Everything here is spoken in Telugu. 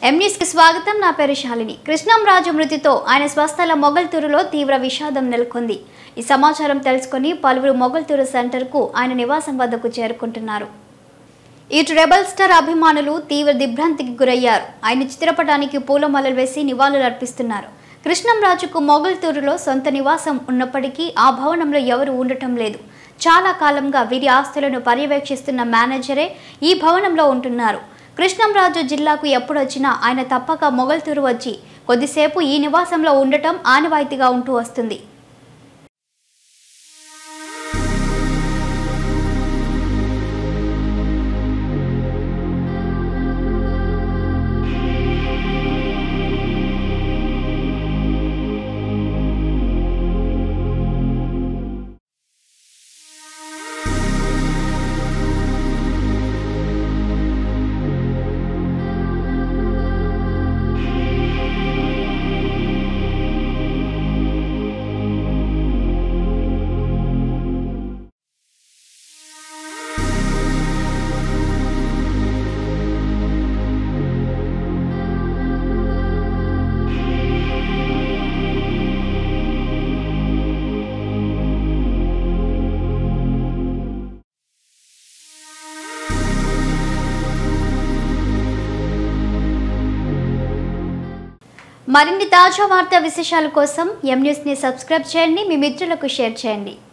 ఎం న్యూస్కి స్వాగతం నా పేరు శాలిని కృష్ణంరాజు మృతితో ఆయన స్వస్థల మొగల్తూరులో తీవ్ర విషాదం నెలకొంది ఈ సమాచారం తెలుసుకొని పలువురు మొగల్తూరు సెంటర్కు ఆయన నివాసం వద్దకు చేరుకుంటున్నారు ఇటు రెబల్ స్టార్ అభిమానులు తీవ్ర దిగ్భ్రాంతికి గురయ్యారు ఆయన చిత్రపటానికి పూలమాలలు వేసి నివాళులు అర్పిస్తున్నారు కృష్ణంరాజుకు మొగల్తూరులో సొంత నివాసం ఉన్నప్పటికీ ఆ భవనంలో ఎవరు ఉండటం లేదు చాలా కాలంగా వీరి ఆస్తులను పర్యవేక్షిస్తున్న మేనేజరే ఈ భవనంలో ఉంటున్నారు కృష్ణంరాజు జిల్లాకు ఎప్పుడొచ్చినా ఆయన తప్పక మొగల్తూరు వచ్చి కొద్దిసేపు ఈ నివాసంలో ఉండటం ఆనవాయితీగా ఉంటూ వస్తుంది మరిన్ని తాజా వార్తా విశేషాల కోసం ఎం న్యూస్ని సబ్స్క్రైబ్ చేయండి మీ మిత్రులకు షేర్ చేయండి